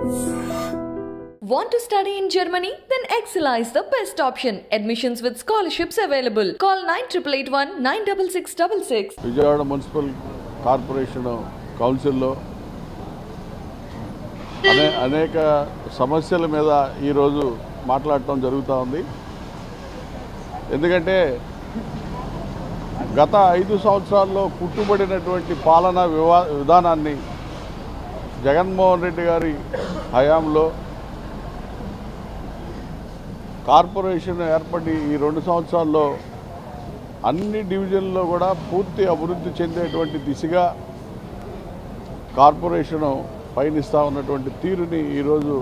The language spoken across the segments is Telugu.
Want to study in Germany? Then Excella is the best option. Admissions with scholarships available. Call 9881 96666. Vijayawada municipal corporation కౌన్సిల్లో అనే అనేక సమస్యల మీద ఈరోజు మాట్లాడటం జరుగుతూ ఉంది ఎందుకంటే గత ఐదు సంవత్సరాల్లో పుట్టుబడినటువంటి పాలనా వివా విధానాన్ని జగన్మోహన్ రెడ్డి గారి హయాంలో కార్పొరేషన్ ఏర్పడి ఈ రెండు సంవత్సరాల్లో అన్ని డివిజన్లో కూడా పూర్తి అభివృద్ధి చెందేటువంటి దిశగా కార్పొరేషను పయనిస్తూ ఉన్నటువంటి తీరుని ఈరోజు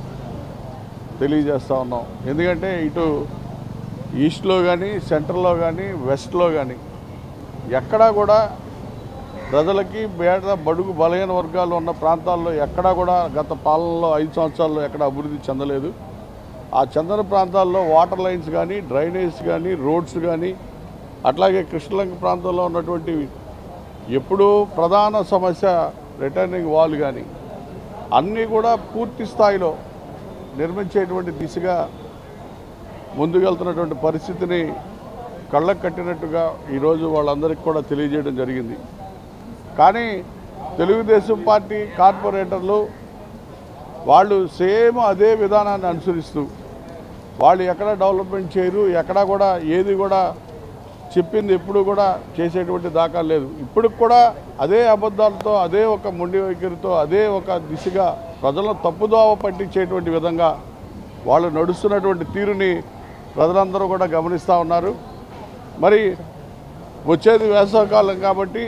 తెలియజేస్తూ ఉన్నాం ఎందుకంటే ఇటు ఈస్ట్లో కానీ సెంట్రల్లో కానీ వెస్ట్లో కానీ ఎక్కడా కూడా ప్రజలకి పేద బడుగు బలహీన వర్గాలు ఉన్న ప్రాంతాల్లో ఎక్కడా కూడా గత పాలనలో ఐదు సంవత్సరాల్లో ఎక్కడ అభివృద్ధి చెందలేదు ఆ చందన ప్రాంతాల్లో వాటర్ లైన్స్ కానీ డ్రైనేజ్ కానీ రోడ్స్ కానీ అట్లాగే కృష్ణలంక ప్రాంతంలో ఉన్నటువంటి ఎప్పుడూ ప్రధాన సమస్య రిటర్నింగ్ వాల్ కానీ అన్నీ కూడా పూర్తి స్థాయిలో నిర్మించేటువంటి దిశగా ముందుకెళ్తున్నటువంటి పరిస్థితిని కళ్ళకు కట్టినట్టుగా ఈరోజు వాళ్ళందరికీ కూడా తెలియజేయడం జరిగింది కానీ తెలుగుదేశం పార్టీ కార్పొరేటర్లు వాళ్ళు సేమ్ అదే విధానాన్ని అనుసరిస్తూ వాళ్ళు ఎక్కడ డెవలప్మెంట్ చేయరు ఎక్కడా కూడా ఏది కూడా చెప్పింది ఎప్పుడు కూడా చేసేటువంటి దాఖలు లేదు ఇప్పుడు కూడా అదే అబద్ధాలతో అదే ఒక మొండి వైఖరితో అదే ఒక దిశగా ప్రజలను తప్పుదోవ పట్టించేటువంటి విధంగా వాళ్ళు నడుస్తున్నటువంటి తీరుని ప్రజలందరూ కూడా గమనిస్తూ ఉన్నారు మరి వచ్చేది వేసవకాలం కాబట్టి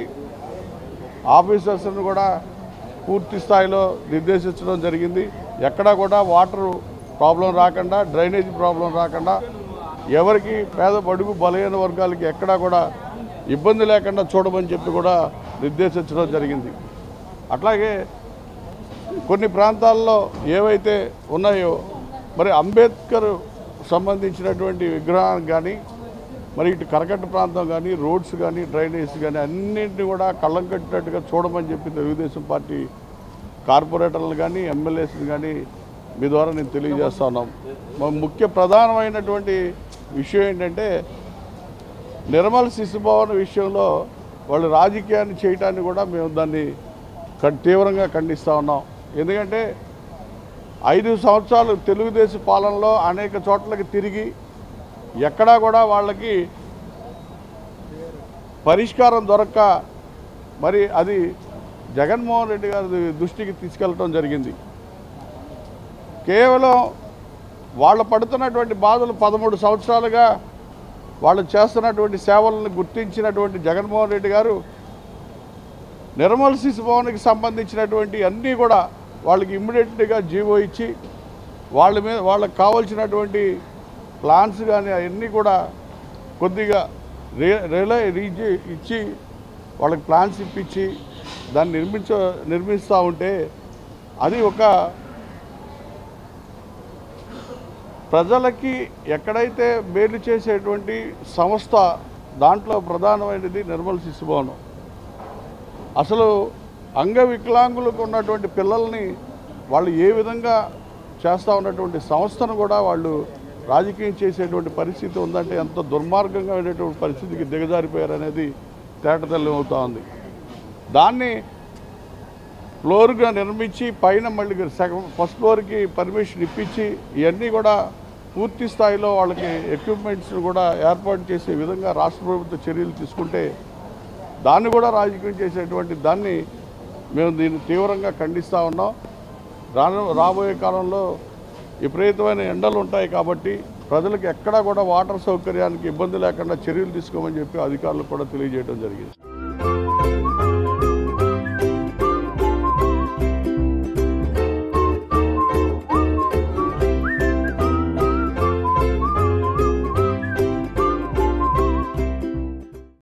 ఆఫీసర్స్ను కూడా పూర్తి స్థాయిలో నిర్దేశించడం జరిగింది ఎక్కడా కూడా వాటర్ ప్రాబ్లం రాకుండా డ్రైనేజ్ ప్రాబ్లం రాకుండా ఎవరికి పేద బడుగు బలహీన వర్గాలకి ఎక్కడా కూడా ఇబ్బంది లేకుండా చూడమని చెప్పి కూడా నిర్దేశించడం జరిగింది అట్లాగే కొన్ని ప్రాంతాల్లో ఏవైతే ఉన్నాయో మరి అంబేద్కర్ సంబంధించినటువంటి విగ్రహానికి కానీ మరి ఇటు కరకట్ట ప్రాంతం కానీ రోడ్స్ కానీ డ్రైనేజ్ కానీ అన్నింటినీ కూడా కళ్ళం కట్టినట్టుగా చూడమని చెప్పి తెలుగుదేశం పార్టీ కార్పొరేటర్లు కానీ ఎమ్మెల్యేస్ని కానీ మీ ద్వారా నేను తెలియజేస్తా ఉన్నాం మా ముఖ్య ప్రధానమైనటువంటి విషయం ఏంటంటే నిర్మల్ శిశుభవన్ విషయంలో వాళ్ళు రాజకీయాన్ని చేయటాన్ని కూడా మేము దాన్ని కం- తీవ్రంగా ఖండిస్తూ ఉన్నాం ఎందుకంటే ఐదు సంవత్సరాలు తెలుగుదేశం పాలనలో అనేక చోట్లకి తిరిగి ఎక్కడా కూడా వాళ్ళకి పరిష్కారం దొరక్క మరి అది జగన్మోహన్ రెడ్డి గారి దృష్టికి తీసుకెళ్ళటం జరిగింది కేవలం వాళ్ళు పడుతున్నటువంటి బాధలు పదమూడు సంవత్సరాలుగా వాళ్ళు చేస్తున్నటువంటి సేవలను గుర్తించినటువంటి జగన్మోహన్ రెడ్డి గారు నిర్మల్ శిశుభవన్కి సంబంధించినటువంటి అన్నీ కూడా వాళ్ళకి ఇమ్మీడియట్గా జీవో ఇచ్చి వాళ్ళ మీద వాళ్ళకి కావాల్సినటువంటి ప్లాన్స్ కానీ అవన్నీ కూడా కొద్దిగా రే రిలే రీచి ఇచ్చి వాళ్ళకి ప్లాన్స్ ఇప్పించి దాన్ని నిర్మించ నిర్మిస్తూ ఉంటే అది ఒక ప్రజలకి ఎక్కడైతే మేలు చేసేటువంటి సంస్థ దాంట్లో ప్రధానమైనది నిర్మల్ శిశుభవనం అసలు అంగవికలాంగులకు ఉన్నటువంటి పిల్లల్ని వాళ్ళు ఏ విధంగా చేస్తూ ఉన్నటువంటి సంస్థను కూడా వాళ్ళు రాజకీయం చేసేటువంటి పరిస్థితి ఉందంటే ఎంత దుర్మార్గంగా ఉండేటువంటి పరిస్థితికి దిగజారిపోయారు అనేది తేటతెల్లం అవుతా ఉంది దాన్ని ఫ్లోర్గా నిర్మించి పైన మళ్ళీ సెకండ్ ఫస్ట్ ఫ్లోర్కి పర్మిషన్ ఇప్పించి ఇవన్నీ కూడా పూర్తి స్థాయిలో వాళ్ళకి ఎక్విప్మెంట్స్ కూడా ఏర్పాటు చేసే విధంగా రాష్ట్ర ప్రభుత్వ చర్యలు తీసుకుంటే దాన్ని కూడా రాజకీయం చేసేటువంటి దాన్ని మేము దీన్ని తీవ్రంగా ఖండిస్తూ ఉన్నాం రాను రాబోయే కాలంలో విపరీతమైన ఎండలు ఉంటాయి కాబట్టి ప్రజలకు ఎక్కడా కూడా వాటర్ సౌకర్యానికి ఇబ్బంది లేకుండా చర్యలు తీసుకోమని చెప్పి అధికారులకు కూడా తెలియజేయడం జరిగింది